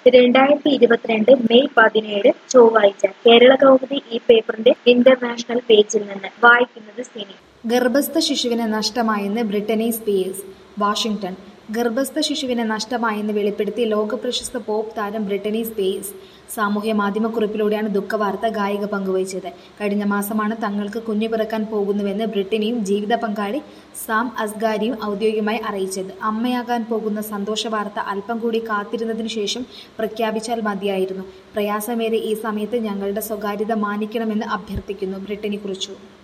രണ്ടായിരത്തി ഇരുപത്തിരണ്ട് മെയ് പതിനേഴ് ചൊവ്വാഴ്ച കേരള കൗമുദി ഈ പേപ്പറിന്റെ ഇന്റർനാഷണൽ പേജിൽ നിന്ന് വായിക്കുന്നത് സിനി ഗർഭസ്ഥ ശിശുവിന് നഷ്ടമായെന്ന് ബ്രിട്ടനി സ്പീയേഴ്സ് വാഷിംഗ്ടൺ ഗർഭസ്ഥ ശിശുവിന് നഷ്ടമായെന്ന് വെളിപ്പെടുത്തി ലോകപ്രശസ്ത പോപ്പ് താരം ബ്രിട്ടനി സ്പേസ് സാമൂഹ്യ മാധ്യമക്കുറിപ്പിലൂടെയാണ് ദുഃഖവാർത്ത ഗായിക പങ്കുവച്ചത് കഴിഞ്ഞ മാസമാണ് തങ്ങൾക്ക് കുഞ്ഞു പിറക്കാൻ പോകുന്നുവെന്ന് ബ്രിട്ടനിയും ജീവിത പങ്കാളി സാം അസ്ഗാരിയും ഔദ്യോഗികമായി അറിയിച്ചത് അമ്മയാകാൻ പോകുന്ന സന്തോഷ വാർത്ത അല്പം കൂടി കാത്തിരുന്നതിനു ശേഷം പ്രഖ്യാപിച്ചാൽ മതിയായിരുന്നു പ്രയാസമേറിയ ഈ സമയത്ത് ഞങ്ങളുടെ സ്വകാര്യത മാനിക്കണമെന്ന് അഭ്യർത്ഥിക്കുന്നു ബ്രിട്ടനി കുറിച്ചു